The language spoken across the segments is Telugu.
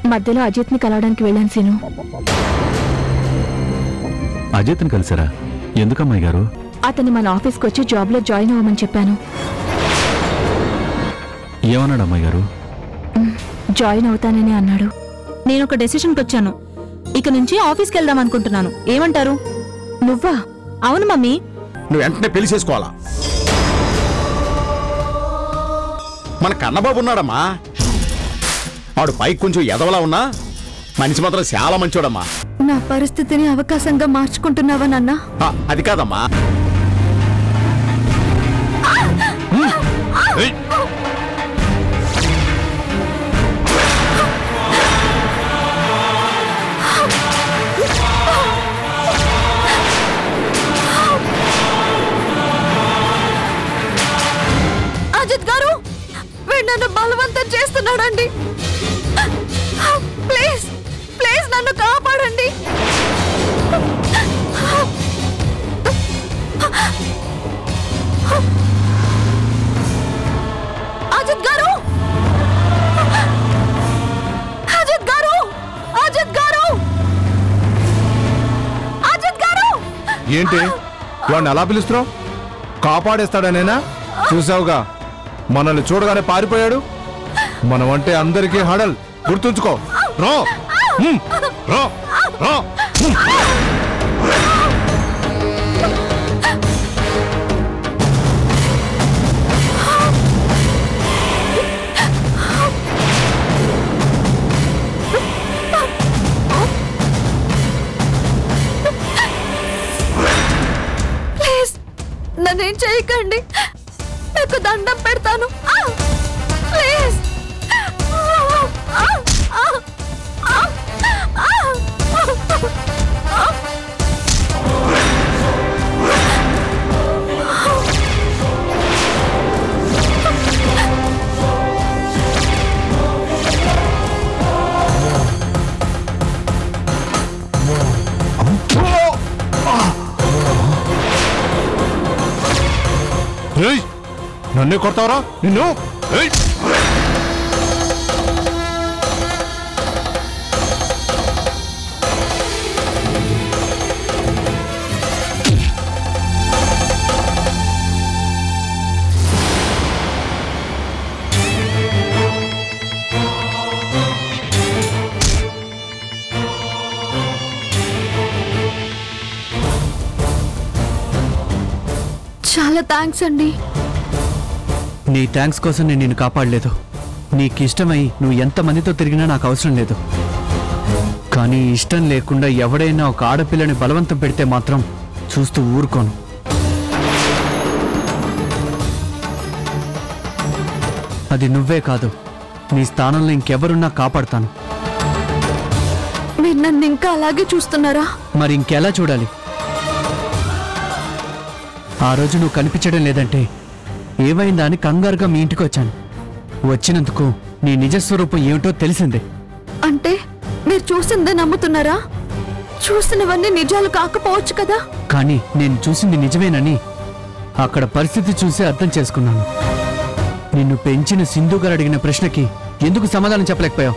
మధ్యలో అజిత్ని కలవడానికి వెళ్ళాను సీను అజిత్ని కలిసారా ఎందుకమ్మాయి గారు అతన్ని మన ఆఫీస్కి వచ్చి జాబ్లో జాయిన్ అవ్వమని చెప్పాను ఏమన్నాడు అమ్మాయి గారు జాయిన్ అవుతానని అన్నాడు నేను ఒక డెసిషన్కి వచ్చాను ఇక నుంచి ఆఫీస్కి వెళ్దాం అనుకుంటున్నాను ఏమంటారు నువ్వా అవును మమ్మీ నువ్వు వెంటనే పెళ్లి చేసుకోవాలా మన కన్నబాబు ఉన్నాడమ్మా వాడు పైకి కొంచెం ఎదవలా ఉన్నా మనిషి మాత్రం చాలా మంచోడమ్మా నా పరిస్థితిని అవకాశంగా మార్చుకుంటున్నావా నాన్న ఆ, అది కాదమ్మా ఏయ్! అజిత్ గారు వీడు నన్ను బలవంతం చేస్తున్నాడండి ప్లీజ్ ప్లీజ్ నన్ను కాపాడండి అజిత్ గారు అజిత్ గారు అజిత్ గారు అజిత్ గారు ఏంటి వాడిని ఎలా పిలుస్తున్నావు కాపాడేస్తాడనేనా చూసావుగా మనల్ని చూడగానే పారిపోయాడు మనం అంటే అందరికీ హడల్ గుర్తుంచుకో రో హ్మ్. రో రో హ్మ్. ప్లీజ్ నన్నేం చేయకండి మీకు దండం పెడతాను ఆ! ప్లీజ్ ఆ! ఆ! ఆ! ఆ! ఆ! ఏయ్! నన్నే కొడతావరా నిన్ను ఏయ్! చాలా థ్యాంక్స్ అండి నీ థ్యాంక్స్ కోసం నేను నిన్ను కాపాడలేదు నీకు ఇష్టమై నువ్వు ఎంతమందితో తిరిగినా నాకు అవసరం లేదు కానీ ఇష్టం లేకుండా ఎవడైనా ఒక ఆడపిల్లని బలవంతం పెడితే మాత్రం చూస్తూ ఊరుకోను అది నువ్వే కాదు నీ స్థానంలో ఇంకెవరున్నా కాపాడతాను మీరు నన్ను ఇంకా అలాగే చూస్తున్నారా మరి ఇంకెలా చూడాలి ఆ రోజు నువ్వు కనిపించడం లేదంటే ఏమైందా అని కంగారుగా మీ ఇంటికి వచ్చాను వచ్చినందుకు నీ నిజస్వరూపం ఏమిటో తెలిసిందే అంటే మీరు చూసిందే నమ్ముతున్నారా చూసినవన్నీ నిజాలు కాకపోవచ్చు కదా కానీ నేను చూసింది నిజమేనని అక్కడ పరిస్థితి చూసి అర్థం చేసుకున్నాను నిన్ను పెంచిన సింధు గారు అడిగిన ప్రశ్నకి ఎందుకు సమాధానం చెప్పలేకపోయావు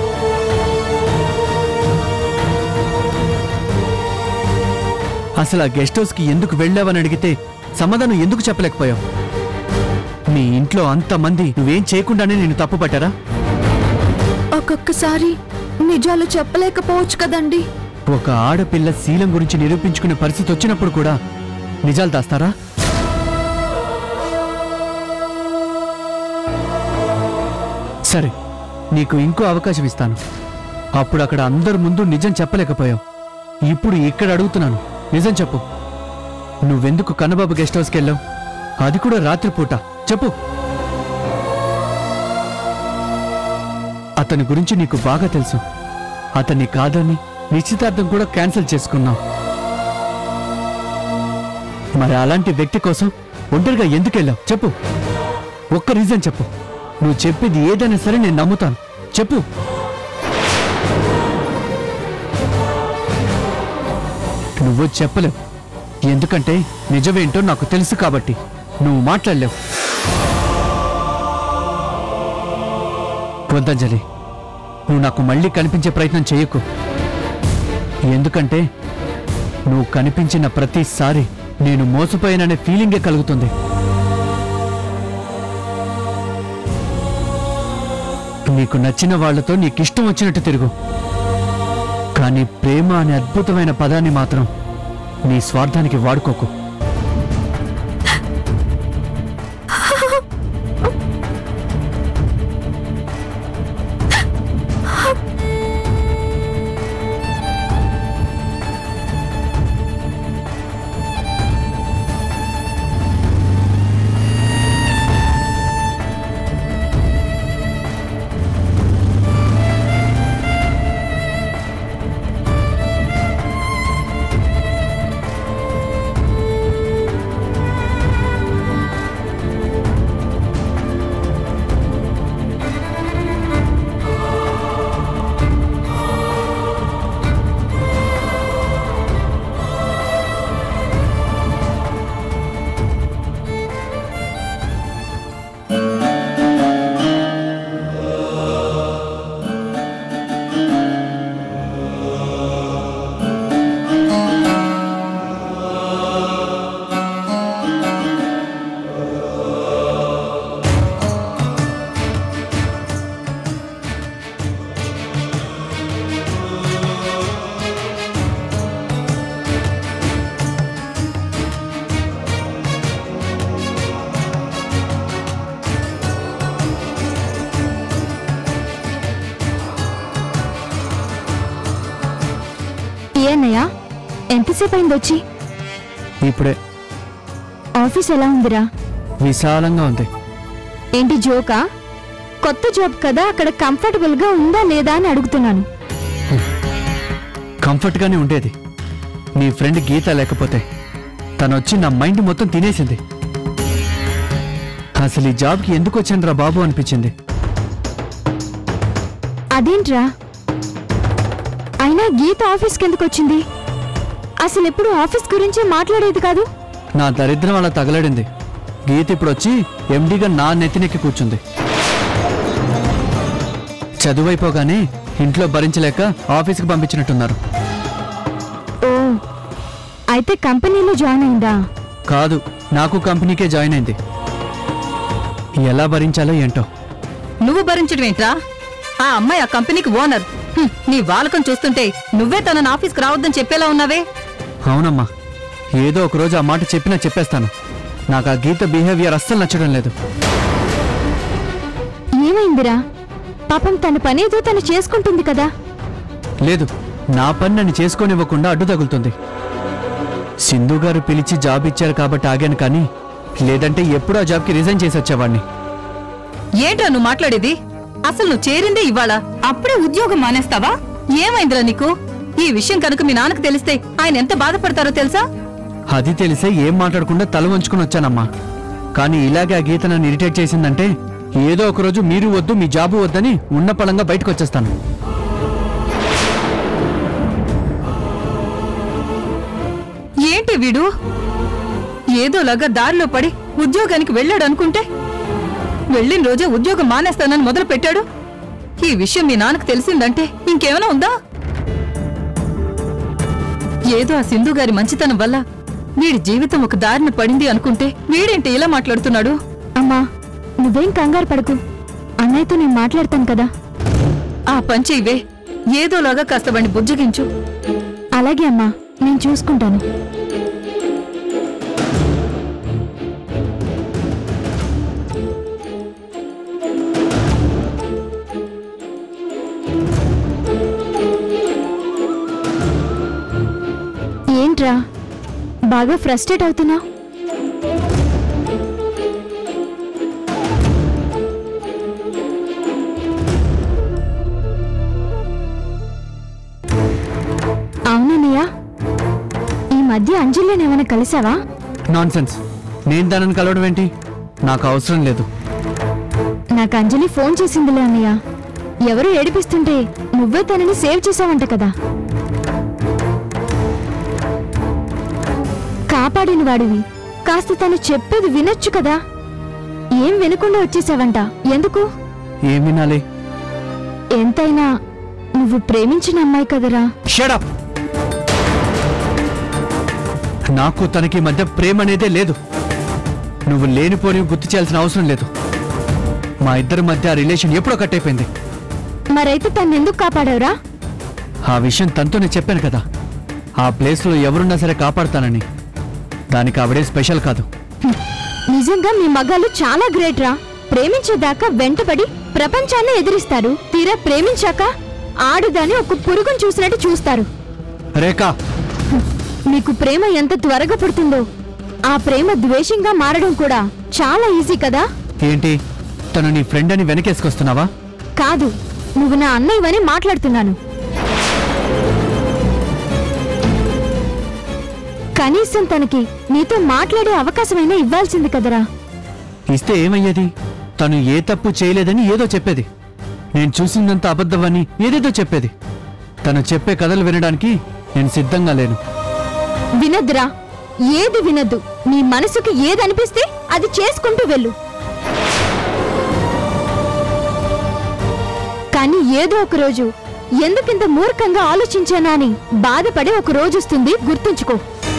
అసలు ఆ గెస్ట్ హౌస్కి ఎందుకు వెళ్ళావని అడిగితే సమాధానం ఎందుకు చెప్పలేకపోయావు మీ ఇంట్లో అంతమంది నువ్వేం చేయకుండానే నేను తప్పు పట్టారా ఒక్కొక్కసారి నిజాలు చెప్పలేకపోవచ్చు కదండి ఒక ఆడపిల్ల శీలం గురించి నిరూపించుకునే పరిస్థితి వచ్చినప్పుడు కూడా నిజాలు దాస్తారా సరే నీకు ఇంకో అవకాశం ఇస్తాను అప్పుడు అక్కడ అందరి ముందు నిజం చెప్పలేకపోయావు ఇప్పుడు ఇక్కడ అడుగుతున్నాను నిజం చెప్పు నువ్వెందుకు కన్నబాబు గెస్ట్ హౌస్కి వెళ్ళావు అది కూడా రాత్రిపూట చెప్పు అతని గురించి నీకు బాగా తెలుసు అతన్ని కాదని నిశ్చితార్థం కూడా క్యాన్సిల్ చేసుకున్నావు మరి అలాంటి వ్యక్తి కోసం ఒంటరిగా ఎందుకు వెళ్ళావు చెప్పు ఒక్క రీజన్ చెప్పు నువ్వు చెప్పేది ఏదైనా సరే నేను నమ్ముతాను చెప్పు నువ్వు చెప్పలేవు ఎందుకంటే నిజమేంటో నాకు తెలుసు కాబట్టి నువ్వు మాట్లాడలేవు వద్దంజలి నువ్వు నాకు మళ్ళీ కనిపించే ప్రయత్నం చేయకు ఎందుకంటే నువ్వు కనిపించిన ప్రతిసారి నేను మోసపోయాననే ఫీలింగే కలుగుతుంది నీకు నచ్చిన వాళ్ళతో నీకిష్టం వచ్చినట్టు తిరుగు కానీ ప్రేమ అనే అద్భుతమైన పదాన్ని మాత్రం నీ స్వార్థానికి వాడుకోకు ఏనయ్య ఎంతసేపు అయింది వచ్చి ఇప్పుడే ఆఫీస్ ఎలా ఉందిరా విశాలంగా ఉంది ఏంటి జోకా కొత్త జాబ్ కదా అక్కడ కంఫర్టబుల్ గా ఉందా లేదా అని అడుగుతున్నాను కంఫర్ట్గానే ఉండేది నీ ఫ్రెండ్ గీత లేకపోతే తను వచ్చి నా మైండ్ మొత్తం తినేసింది అసలు ఈ జాబ్కి ఎందుకు వచ్చానురా బాబు అనిపించింది అదేంట్రా అయినా గీత ఆఫీస్కి ఎందుకు వచ్చింది అసలు ఎప్పుడు ఆఫీస్ గురించి మాట్లాడేది కాదు నా దరిద్రం అలా తగలడింది గీత ఇప్పుడు వచ్చి ఎండీగా నా నెత్తినెక్కి కూర్చుంది చదువైపోగానే ఇంట్లో భరించలేక ఆఫీస్కి పంపించినట్టున్నారు ఓ అయితే కంపెనీలో జాయిన్ అయిందా కాదు నాకు కంపెనీకే జాయిన్ అయింది ఎలా భరించాలో ఏంటో నువ్వు భరించడం ఏంట్రా ఆ అమ్మాయి ఆ కంపెనీకి ఓనర్ హ్మ్, నీ వాలకం చూస్తుంటే నువ్వే తనని ఆఫీస్కి రావద్దని చెప్పేలా ఉన్నావే అవునమ్మా ఏదో ఒక రోజు ఆ మాట చెప్పినా చెప్పేస్తాను నాకు ఆ గీత బిహేవియర్ అస్సలు నచ్చడం లేదు ఏమైందిరా పాపం తన పనేదో తను చేసుకుంటుంది కదా లేదు నా పని నన్ను చేసుకోనివ్వకుండా అడ్డు తగులుతుంది సింధు గారు పిలిచి జాబ్ ఇచ్చారు కాబట్టి ఆగాను కానీ లేదంటే ఎప్పుడూ ఆ జాబ్కి రిజైన్ చేసి వచ్చేవాడిని ఏంట్రా నువ్వు మాట్లాడేది అసలు నువ్వు చేరిందే ఇవాళ అప్పుడే ఉద్యోగం మానేస్తావా ఏమైందిరా నీకు ఈ విషయం కనుక మీ నాన్నకు తెలిస్తే ఆయన ఎంత బాధపడతారో తెలుసా అది తెలిసే ఏం మాట్లాడకుండా తల వంచుకుని వచ్చానమ్మా కానీ ఇలాగే ఆ గీత నన్ను ఇరిటేట్ చేసిందంటే ఏదో ఒక రోజు మీరు వద్దు మీ జాబు వద్దని ఉన్న పళంగా బయటకు వచ్చేస్తాను ఏంటి వీడు ఏదోలాగా దారిలో పడి ఉద్యోగానికి వెళ్ళాడు అనుకుంటే వెళ్ళిన రోజే ఉద్యోగం మానేస్తానని మొదలు పెట్టాడు ఈ విషయం మీ నాన్నకు తెలిసిందంటే ఇంకేమైనా ఉందా ఏదో ఆ సింధు గారి మంచితనం వల్ల వీడి జీవితం ఒక దారిన పడింది అనుకుంటే వీడేంటి ఇలా మాట్లాడుతున్నాడు అమ్మా నువ్వేం కంగారు పడకు అన్నయ్యతో నేను మాట్లాడతాను కదా ఆ పంచి ఇవే ఏదోలాగా కాస్త వాడిని బుజ్జగించు అలాగే అమ్మా నేను చూసుకుంటాను ఏంట్రా బాగా ఫ్రస్ట్రేట్ అవుతున్నావు అవునన్నయ్య ఈ మధ్య అంజలిని ఏమైనా కలిసావా నాన్ సెన్స్ నేను దానిని కలవడం ఏంటి నాకు అవసరం లేదు నాకు అంజలి ఫోన్ చేసిందిలే అన్నయ్య ఎవరు ఏడిపిస్తుంటే నువ్వే తనని సేవ్ చేసావంట కదా కాపాడిన వాడివి కాస్త తను చెప్పేది వినొచ్చు కదా ఏం వినకుండా వచ్చేసావంట ఎందుకు ఏం వినాలి ఎంతైనా నువ్వు ప్రేమించిన అమ్మాయి కదరా షడప్ నాకు తనకి మధ్య ప్రేమ అనేదే లేదు నువ్వు లేనిపోని గుర్తు చేయాల్సిన అవసరం లేదు మా ఇద్దరి మధ్య ఆ రిలేషన్ ఎప్పుడో కట్ అయిపోయింది మరైతే తను ఎందుకు కాపాడావురా ఆ విషయం తనతోనే చెప్పాను కదా ఆ ప్లేస్లో ఎవరున్నా సరే కాపాడతానని దానికి ఆవిడే స్పెషల్ కాదు నిజంగా మీ మగాళ్ళు చాలా గ్రేట్ రా ప్రేమించేదాకా వెంటబడి ప్రపంచాన్ని ఎదిరిస్తారు తీరా ప్రేమించాక ఆడుదాని ఒక పురుగును చూసినట్టు చూస్తారు రేఖా మీకు ప్రేమ ఎంత త్వరగా పుడుతుందో ఆ ప్రేమ ద్వేషంగా మారడం కూడా చాలా ఈజీ కదా ఏంటి తను నీ ఫ్రెండ్ అని వెనకేసుకొస్తున్నావా కాదు నువ్వు నా అన్నయ్యవని మాట్లాడుతున్నాను కనీసం తనకి నీతో మాట్లాడే అవకాశమైనా ఇవ్వాల్సింది కదరా ఇస్తే ఏమయ్యేది తను ఏ తప్పు చేయలేదని ఏదో చెప్పేది నేను చూసిందంత అబద్ధమని ఏదేదో చెప్పేది తను చెప్పే కథలు వినడానికి నేను సిద్ధంగా లేను వినద్దురా ఏది వినద్దు నీ మనసుకి ఏది అనిపిస్తే అది చేసుకుంటూ వెళ్ళు కానీ ఏదో ఒక రోజు ఎందుకింత మూర్ఖంగా ఆలోచించానా అని బాధపడే ఒక రోజు వస్తుంది గుర్తుంచుకో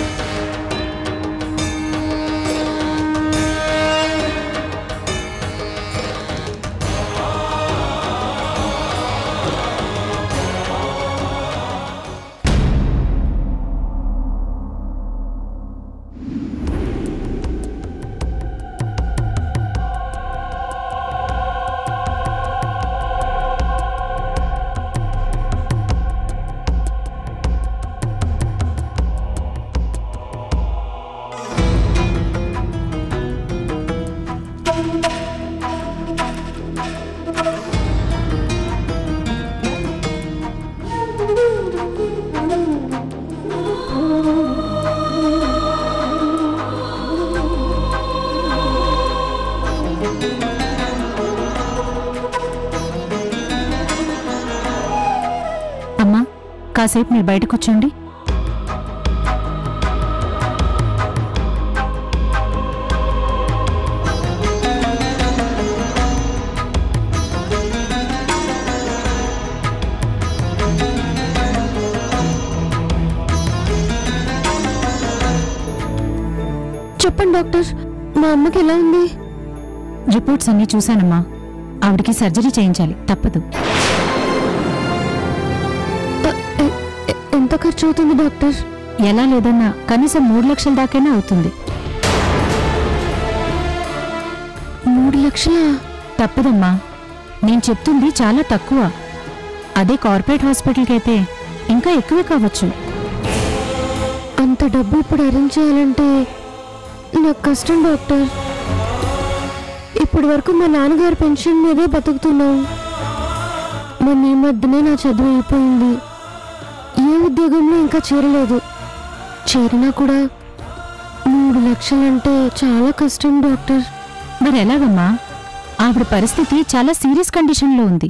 అమ్మా కాసేపు మీరు బయట కూర్చోండి చెప్పండి డాక్టర్ మా అమ్మకి ఎలా ఉంది రిపోర్ట్స్ అన్నీ చూశానమ్మా ఆవిడికి సర్జరీ చేయించాలి తప్పదు ఎ- ఎ- ఎ- ఎంత ఖర్చు అవుతుంది డాక్టర్ ఎలా లేదన్నా కనీసం మూడు లక్షల దాకైనా అవుతుంది మూడు లక్షల తప్పదమ్మా నేను చెప్తుంది చాలా తక్కువ అదే కార్పొరేట్ హాస్పిటల్కి అయితే ఇంకా ఎక్కువే కావచ్చు అంత డబ్బు ఇప్పుడు అరేంజ్ చేయాలంటే నాకు కష్టం డాక్టర్ ఇప్పటి వరకు మా నాన్నగారి పెన్షన్ మీదే బతుకుతున్నాం మొన్న ఈ మధ్యనే నా చదువు అయిపోయింది ఏ ఉద్యోగంలో ఇంకా చేరలేదు చేరినా కూడా మూడు లక్షలంటే చాలా కష్టం డాక్టర్ మరి ఎలాగమ్మా ఆవిడ పరిస్థితి చాలా సీరియస్ కండిషన్లో ఉంది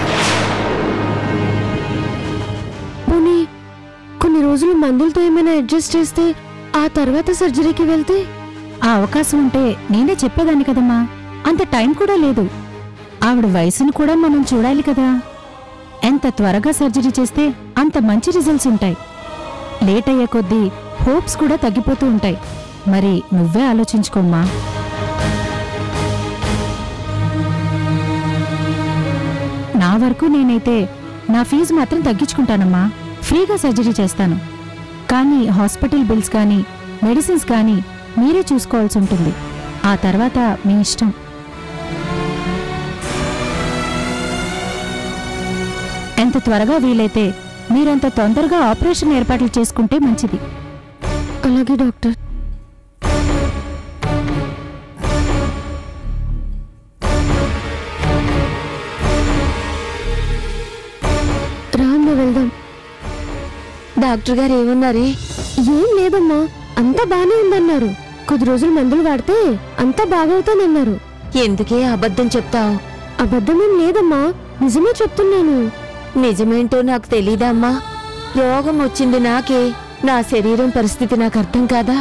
పోనీ కొన్ని రోజులు మందులతో ఏమైనా అడ్జస్ట్ చేస్తే ఆ తర్వాత సర్జరీకి వెళ్తే ఆ అవకాశం ఉంటే నేనే చెప్పేదాన్ని కదమ్మా అంత టైం కూడా లేదు ఆవిడ వయసును కూడా మనం చూడాలి కదా ఎంత త్వరగా సర్జరీ చేస్తే అంత మంచి రిజల్ట్స్ ఉంటాయి లేట్ అయ్యే కొద్దీ హోప్స్ కూడా తగ్గిపోతూ ఉంటాయి మరి నువ్వే ఆలోచించుకోమ్మా నా వరకు నేనైతే నా ఫీజు మాత్రం తగ్గించుకుంటానమ్మా ఫ్రీగా సర్జరీ చేస్తాను కానీ హాస్పిటల్ బిల్స్ కానీ మెడిసిన్స్ కానీ మీరే చూసుకోవాల్సి ఉంటుంది ఆ తర్వాత మీ ఇష్టం ఎంత త్వరగా వీలైతే మీరంత తొందరగా ఆపరేషన్ ఏర్పాట్లు చేసుకుంటే మంచిది అలాగే డాక్టర్ రామ్మ వెళ్దాం డాక్టర్ గారు ఏమన్నారే ఏం లేదమ్మా అంతా బానే ఉందన్నారు కొద్ది రోజులు మందులు వాడితే అంతా బాగవుతానన్నారు ఎందుకే అబద్ధం చెప్తావు అబద్ధమేం లేదమ్మా నిజమే చెప్తున్నాను నిజమేంటో నాకు తెలీదమ్మా రోగం వచ్చింది నాకే నా శరీరం పరిస్థితి నాకు అర్థం కాదా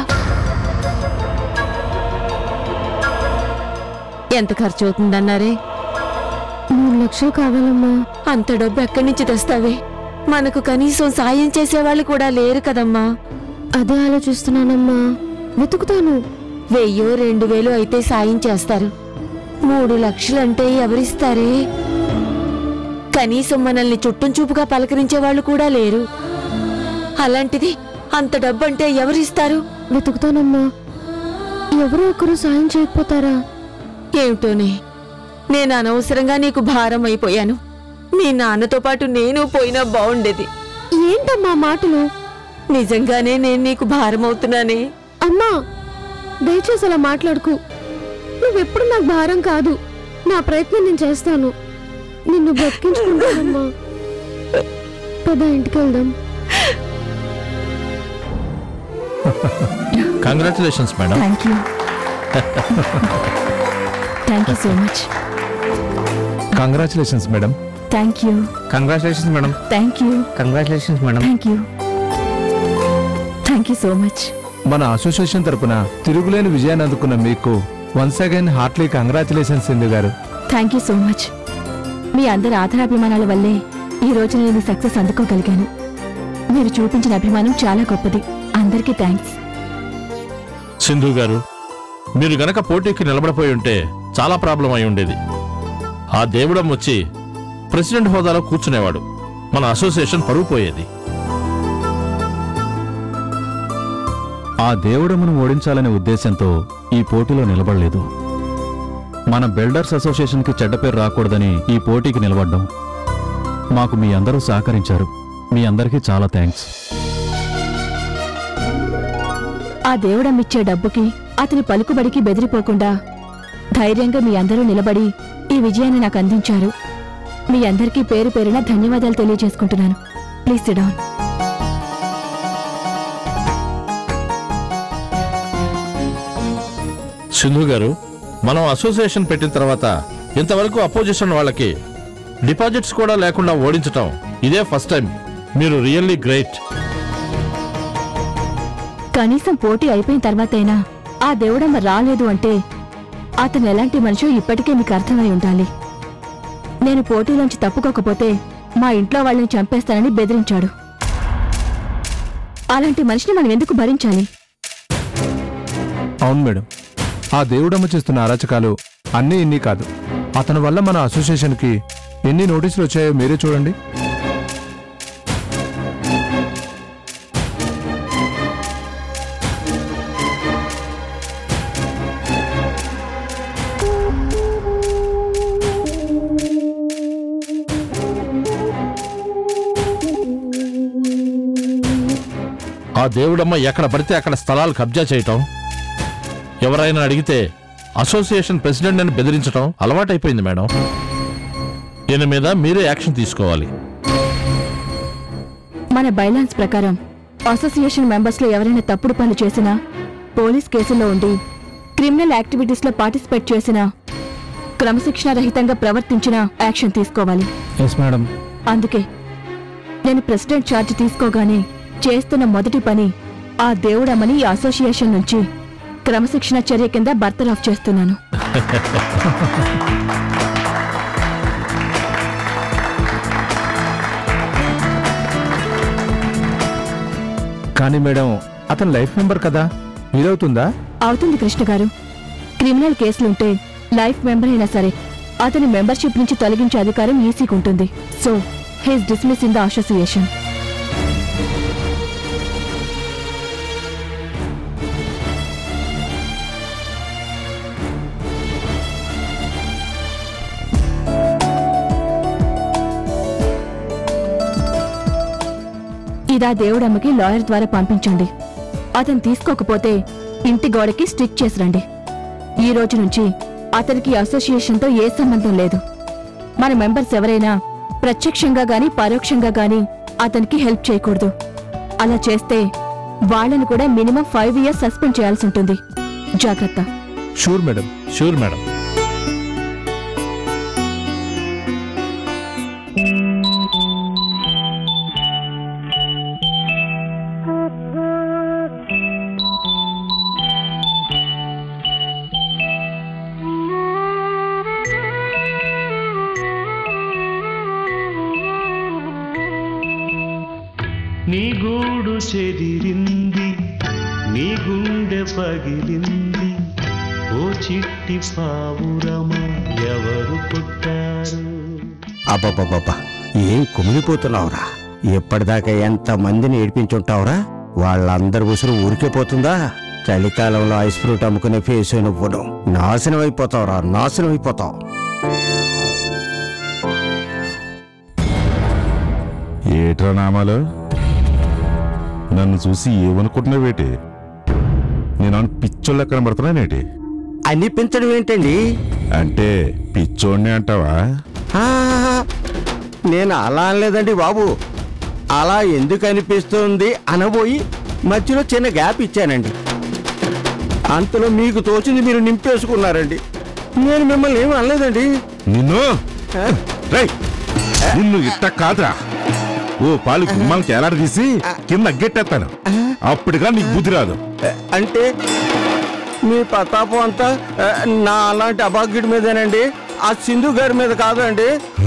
ఎంత ఖర్చు అవుతుందన్నారే మూడు లక్షలు కావాలమ్మా అంత డబ్బు ఎక్కడి నుంచి తెస్తావే మనకు కనీసం సాయం చేసేవాళ్ళు కూడా లేరు కదమ్మా అదే ఆలోచిస్తున్నానమ్మా వెతుకుతాను వెయ్యో రెండు వేలు అయితే సాయం చేస్తారు మూడు లక్షలంటే ఎవరిస్తారే కనీసం మనల్ని చుట్టంచూపుగా పలకరించే వాళ్ళు కూడా లేరు అలాంటిది అంత డబ్బు అంటే ఎవరిస్తారు వెతుకుతానమ్మా ఎవరో ఒకరు సాయం చేయకపోతారా ఏమిటోనే నేను అనవసరంగా నీకు భారం అయిపోయాను మీ నాన్నతో పాటు నేను పోయినా బాగుండేది ఏంటమ్మా మాటలు నిజంగానే నేను నీకు భారం అవుతున్నానే అమ్మా దయచేసి అలా మాట్లాడుకు నువ్వెప్పుడు నాకు భారం కాదు నా ప్రయత్నం నేను చేస్తాను నిన్ను బ్రతికించుకుంటానమ్మా పద ఇంటికి వెళ్దాం congratulations madam thank you thank you so much congratulations madam thank you congratulations madam thank you congratulations madam thank you thank you so much మన అసోసియేషన్ తరపున తిరుగులేని విజయాన్ని అందుకున్న మీకు once again heartly congratulations Sindhu garu thank you so much మీ అందరి ఆధారాభిమానాల వల్లే ఈ రోజు నేను సక్సెస్ అందుకోగలిగాను మీరు చూపించిన అభిమానం చాలా గొప్పది అందరికీ థ్యాంక్స్ సింధు గారు మీరు గనక పోటీకి నిలబడిపోయి ఉంటే చాలా ప్రాబ్లం అయి ఉండేది ఆ దేవుడం వచ్చి ప్రెసిడెంట్ హోదాలో కూర్చునేవాడు మన అసోసియేషన్ పరువు పోయేది ఆ దేవుడమును ఓడించాలనే ఉద్దేశంతో ఈ పోటీలో నిలబడలేదు మన బిల్డర్స్ అసోసియేషన్కి చెడ్డ పేరు రాకూడదని ఈ పోటీకి నిలబడ్డాం మాకు మీ అందరూ సహకరించారు మీ అందరికీ చాలా థ్యాంక్స్ ఆ దేవుడమ్మిచ్చే డబ్బుకి అతని పలుకుబడికి బెదిరిపోకుండా ధైర్యంగా మీ అందరూ నిలబడి ఈ విజయాన్ని నాకు అందించారు మీ అందరికీ పేరు పేరున ధన్యవాదాలు తెలియజేసుకుంటున్నాను ప్లీజ్ సిడౌన్ సింధు గారు మనం అసోసియేషన్ పెట్టిన తర్వాత ఇంతవరకు అపోజిషన్ వాళ్ళకి డిపాజిట్స్ కూడా లేకుండా ఓడించటం ఇదే ఫస్ట్ టైం మీరు రియల్లీ గ్రేట్ కనీసం పోటీ అయిపోయిన తర్వాతైనా ఆ దేవుడమ్మ రాలేదు అంటే అతను ఎలాంటి మనిషో ఇప్పటికే మీకు అర్థమై ఉండాలి నేను పోటీలోంచి తప్పుకోకపోతే మా ఇంట్లో వాళ్ళని చంపేస్తానని బెదిరించాడు అలాంటి మనిషిని మనం ఎందుకు భరించాలి అవును మేడం ఆ దేవుడమ్మ చేస్తున్న అరాచకాలు అన్నీ ఇన్ని కాదు అతని వల్ల మన అసోసియేషన్కి ఎన్ని నోటీసులు వచ్చాయో మీరే చూడండి ఆ దేవుడమ్మ ఎక్కడ పడితే అక్కడ స్థలాలు కబ్జా చేయటం ఎవరైనా అడిగితే అసోసియేషన్ ప్రెసిడెంట్ అని బెదిరించటం అలవాటైపోయింది మేడం ఈయన మీద మీరే యాక్షన్ తీసుకోవాలి మన బైలాన్స్ ప్రకారం అసోసియేషన్ మెంబర్స్ లో ఎవరైనా తప్పుడు పనులు చేసినా పోలీస్ కేసుల్లో ఉండి క్రిమినల్ యాక్టివిటీస్ లో పార్టిసిపేట్ చేసినా క్రమశిక్షణ రహితంగా ప్రవర్తించినా యాక్షన్ తీసుకోవాలి ఎస్ మేడం అందుకే నేను ప్రెసిడెంట్ ఛార్జ్ తీసుకోగానే చేస్తున్న మొదటి పని ఆ దేవుడమ్మని ఈ అసోసియేషన్ నుంచి క్రమశిక్షణ చర్య కింద బర్తరఫ్ చేస్తున్నాను కానీ మేడం అతను లైఫ్ మెంబర్ కదా వీలవుతుందా అవుతుంది కృష్ణ గారు క్రిమినల్ కేసులుంటే లైఫ్ మెంబర్ అయినా సరే అతని మెంబర్షిప్ నుంచి తొలగించే అధికారం ఈసీకి ఉంటుంది so he's dismiss in the association ఇదా దేవుడమ్మకి లాయర్ ద్వారా పంపించండి అతను తీసుకోకపోతే ఇంటి గోడకి స్టిక్ చేసి రండి ఈ రోజు నుంచి అతనికి అసోసియేషన్తో ఏ సంబంధం లేదు మన మెంబర్స్ ఎవరైనా ప్రత్యక్షంగా గాని పరోక్షంగా గాని అతనికి హెల్ప్ చేయకూడదు అలా చేస్తే వాళ్ళని కూడా మినిమం ఫైవ్ ఇయర్స్ సస్పెండ్ చేయాల్సి ఉంటుంది జాగ్రత్త షూర్ మేడం షూర్ మేడం నీ గూడు చెదిరింది నీ గుండె పగిలింది ఓ చిట్టి పావురమ ఎవరు కొట్టారు అబ్బబ్బబ్బబ్బా ఏం కుమిలిపోతున్నావురా ఎప్పటిదాకా ఎంత మందిని ఏడిపించుంటావురా వాళ్ళందరి ఉసురు ఊరికే పోతుందా చలికాలంలో ఐస్ ఫ్రూట్ అమ్ముకునే ఫేస్ నువ్వును నాశనం అయిపోతావురా నాశనం అయిపోతావు ఏట్రా నామాలు నన్ను చూసి ఏమనుకుంటున్నావేటి నేను అని పిచ్చోళ్ళ కనబడుతున్నానేటి అనిపించడం ఏంటండి అంటే పిచ్చోడిని అంటావా ఆ, నేను అలా అనలేదండి బాబు అలా ఎందుకు అనిపిస్తుంది అనబోయి మధ్యలో చిన్న గ్యాప్ ఇచ్చానండి అంతలో మీకు తోచింది మీరు నింపేసుకున్నారండి నేను మిమ్మల్ని ఏమి అనలేదండి నిన్ను రేయ్, నిన్ను ఇట్ట కాదురా ఓ పాలు గుమ్మాలకి ఎలాడ తీసి కింద అగ్గెట్టేస్తాను అప్పటిగా నీకు బుద్ధి రాదు అంటే మీ ప్రతాపం అంతా ఆ, నా అలాంటి అభాగ్యుడి మీదేనండి ఆ సింధు గారి మీద కాదు అండి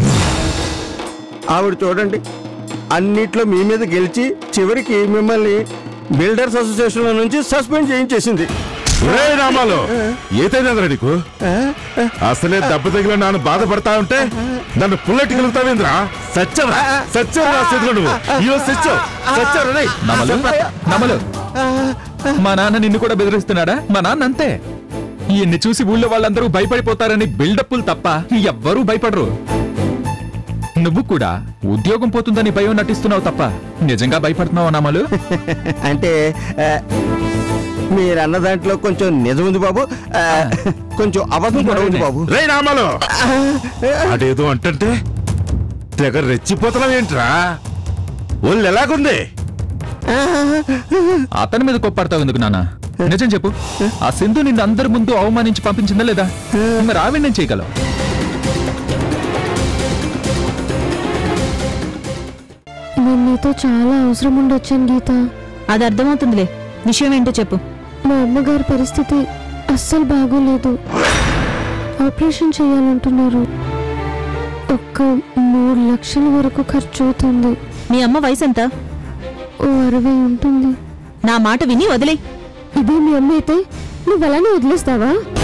ఆవిడ చూడండి అన్నిట్లో మీ మీద గెలిచి చివరికి మిమ్మల్ని బిల్డర్స్ అసోసియేషన్ నుంచి సస్పెండ్ చేయించేసింది ఒరేయ్ రామాలు ఏతైందిరా నీకు అసలే దెబ్బ తగిలిన నాన్న బాధపడతా ఉంటే నన్ను పుల్లెట్టి కలుగుతావేంద్రా సచ్చవరా సచ్చవరా స్థితిలో నువ్వు ఈరోజు సచ్చావు సచ్చావు రేయ్. నమలు నమలు మా నాన్న నిన్ను కూడా బెదిరిస్తున్నాడా మా నాన్న అంతే ఈయన్ని చూసి ఊళ్ళో వాళ్ళందరూ భయపడిపోతారని బిల్డప్పులు తప్ప ఎవ్వరూ భయపడరు నువ్వు కూడా ఉద్యోగం పోతుందని భయం నటిస్తున్నావు తప్ప నిజంగా భయపడుతున్నావు నామలు అంటే ఆ, మీరన్న దాంట్లో కొంచెం నిజం ఉంది బాబు ఆ, కొంచెం అబద్ధం కూడా ఉంది బాబు రేయ్ రామాలు అదేదో అంటుంటే తెగ రెచ్చిపోతున్నావేంట్రా ఒళ్ళు ఎలాగుంది అతని మీద కొప్పడతావు ఎందుకు నాన్న నిజం చెప్పు ఆ సింధు నిన్ను అందరి ముందు అవమానించి పంపించిందా లేదా మరి ఆవిడ నేను చేయగలవు నేను నీతో చాలా అవసరం ఉండొచ్చాను గీత అది అర్థమవుతుందిలే విషయం ఏంటో చెప్పు మా అమ్మగారి పరిస్థితి అస్సలు బాగోలేదు ఆపరేషన్ చేయాలంటున్నారు ఒక్క మూడు లక్షల వరకు ఖర్చు అవుతుంది మీ అమ్మ వయసు ఎంత ఓ అరవై ఉంటుంది నా మాట విని వదిలే ఇదే మీ అమ్మ అయితే నువ్వు అలానే వదిలేస్తావా